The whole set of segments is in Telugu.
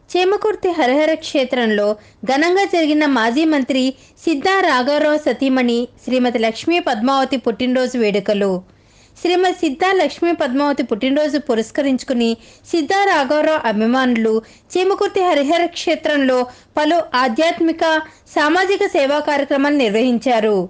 చేమకుర్తి హరిహర క్షేత్రంలో ఘనంగా జరిగిన మాజీ మంత్రి సిద్ధా రాఘవరావు సతీమణి శ్రీమతి లక్ష్మీ పద్మావతి పుట్టినరోజు వేడుకలు శ్రీమతి సిద్ధా లక్ష్మీ పద్మావతి పుట్టినరోజు పురస్కరించుకుని సిద్ధా రాఘవరావు అభిమానులు చీమకుర్తి హరిహర క్షేత్రంలో పలు ఆధ్యాత్మిక సామాజిక సేవా కార్యక్రమాలు నిర్వహించారు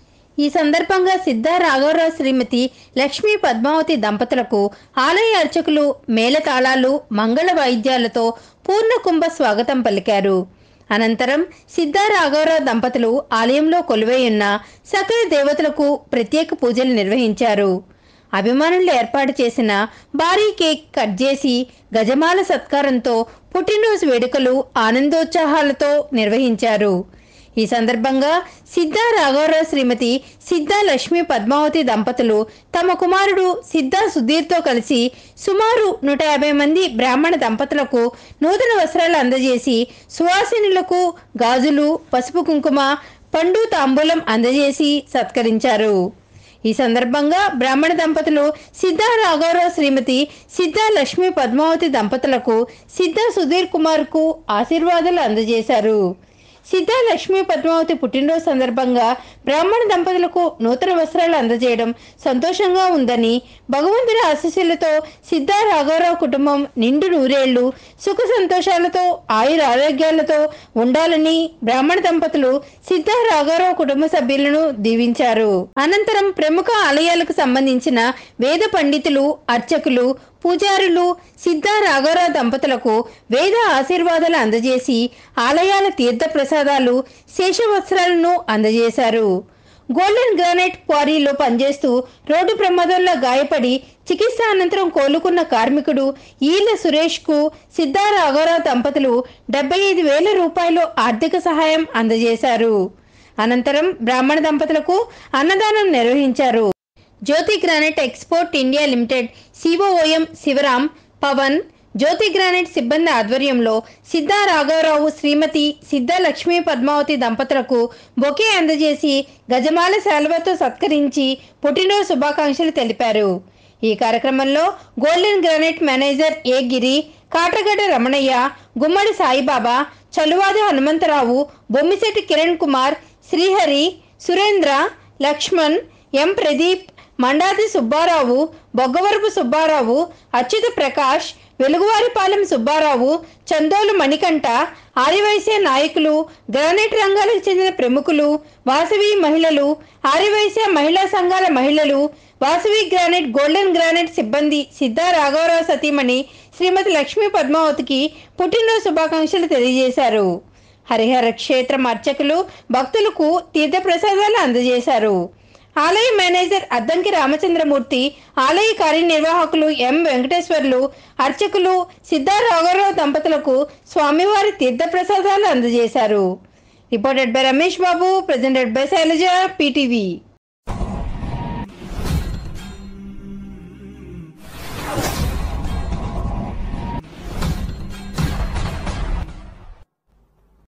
ఈ సందర్భంగా సిద్ధా రాఘవరావు శ్రీమతి లక్ష్మీ పద్మావతి దంపతులకు ఆలయ అర్చకులు మేళతాళాలు మంగళ వాయిద్యాలతో పూర్ణ కుంభ స్వాగతం పలికారు అనంతరం సిద్ధా రాఘవరావు దంపతులు ఆలయంలో కొలువై ఉన్న సకల దేవతలకు ప్రత్యేక పూజలు నిర్వహించారు అభిమానులు ఏర్పాటు చేసిన భారీ కేక్ కట్ చేసి గజమాల సత్కారంతో పుట్టినరోజు వేడుకలు ఆనందోత్సాహాలతో నిర్వహించారు ఈ సందర్భంగా సిద్ధా రాఘవరావు శ్రీమతి సిద్ధా లక్ష్మీ పద్మావతి దంపతులు తమ కుమారుడు సిద్ధా సుధీర్తో కలిసి సుమారు నూట యాభై మంది బ్రాహ్మణ దంపతులకు నూతన వస్త్రాలు అందజేసి సువాసినులకు గాజులు పసుపు కుంకుమ పండు తాంబూలం అందజేసి సత్కరించారు ఈ సందర్భంగా బ్రాహ్మణ దంపతులు సిద్ధా రాఘవరావు శ్రీమతి సిద్ధా లక్ష్మీ పద్మావతి దంపతులకు సిద్ధా సుధీర్ కుమార్కు ఆశీర్వాదాలు అందజేశారు సిద్ధా లక్ష్మీ పద్మావతి పుట్టినరోజు సందర్భంగా బ్రాహ్మణ దంపతులకు నూతన వస్త్రాలు అందజేయడం సంతోషంగా ఉందని భగవంతుడి ఆశీస్సులతో సిద్ధా రాఘవరావు కుటుంబం నిండు నూరేళ్లు సుఖ సంతోషాలతో ఆయుర ఆరోగ్యాలతో ఉండాలని బ్రాహ్మణ దంపతులు సిద్ధా రాఘవరావు కుటుంబ సభ్యులను దీవించారు అనంతరం ప్రముఖ ఆలయాలకు సంబంధించిన వేద పండితులు అర్చకులు పూజారులు సిద్ధా రాఘవరావు దంపతులకు వేద ఆశీర్వాదాలు అందజేసి ఆలయాల తీర్థ ప్రసాదాలు శేషవస్త్రాలను అందజేశారు గోల్డెన్ గ్రానైట్ క్వారీలో పనిచేస్తూ రోడ్డు ప్రమాదంలో గాయపడి చికిత్స అనంతరం కోలుకున్న కార్మికుడు ఈల సురేష్కు సిద్ధా రాఘవరావు దంపతులు డెబ్బై ఐదు వేల రూపాయలు ఆర్థిక సహాయం అందజేశారు అనంతరం బ్రాహ్మణ దంపతులకు అన్నదానం నిర్వహించారు Jyothi granite export India limited COO M Sivaram Pavan Jyothi granite సిబ్బంది ఆధ్వర్యంలో సిద్ధా రాఘవరావు శ్రీమతి సిద్ధా లక్ష్మీ పద్మావతి దంపతులకు బొకే అందజేసి గజమాల శాలువతో సత్కరించి పుట్టినరోజు శుభాకాంక్షలు తెలిపారు ఈ కార్యక్రమంలో golden granite manager A Giri Katragadda Ramanaiah Gummadi Saibaba Chaluvadi Hanumantharao Bommisetty Kiran Kumar Srihari Surendra Lakshman M Pradeep Mandadi Subbarao Boggavarapu Subbarao Achyuta Prakash Veluguvaripalem Subbarao Chandolu Manikanta Arya Vysya నాయకులు గ్రానైట్ రంగాలకు చెందిన ప్రముఖులు వాసవి మహిళలు ఆర్యవైశ్య మహిళా సంఘాల మహిళలు వాసవి గ్రానైట్ గోల్డెన్ గ్రానైట్ సిబ్బంది సిద్ధా రాఘవరావు సతీమణి శ్రీమతి లక్ష్మీ పద్మావతికి పుట్టినరోజు శుభాకాంక్షలు తెలియజేశారు హరిహర క్షేత్రం అర్చకులు భక్తులకు తీర్థప్రసాదాలు అందజేశారు ఆలయ మేనేజర్ అద్దంకి రామచంద్రమూర్తి ఆలయ కార్యనిర్వాహకులు ఎం వెంకటేశ్వర్లు అర్చకులు సిద్ధారాఘవరావు దంపతులకు స్వామివారి తీర్థప్రసాదాలు అందజేశారు reported by Ramesh Babu presented by Sailaja PTV